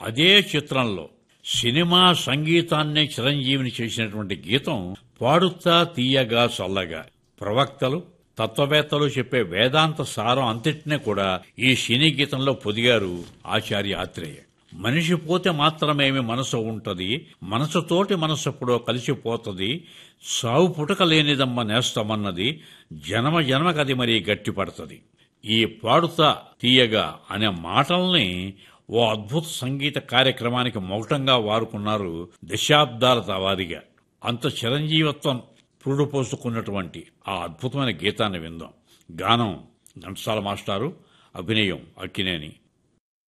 అదే చిత్రంలో సినిమా సంగీతాన్నే చిరంజీవిని చేసినటువంటి గీతం పాడుతా తీయగా చల్లగా ప్రవక్తలు తత్వవేత్తలు చెప్పే వేదాంత సారం అంతటినే కూడా ఈ సినీ గీతంలో పొదిగారు ఆచార్య ఆత్రేయ మనిషి పోతే మాత్రమేమి మనసు ఉంటది మనసుతోటి మనసు ఎప్పుడో కలిసిపోతది సావు పుటక లేనిదమ్మ నేస్తమన్నది జన్మ జన్మకది మరీ గట్టిపడుతుంది ఈ పాడుతా తీయగా అనే మాటల్ని ఓ అద్భుత సంగీత కార్యక్రమానికి మొగటంగా వారుకున్నారు దశాబ్దాల తవాదిగా అంత చిరంజీవత్వం పురుడు పోసుకున్నటువంటి ఆ అద్భుతమైన గీతాన్ని విందాం గానం ఘంటసాల మాస్టారు అభినయం అక్కినేని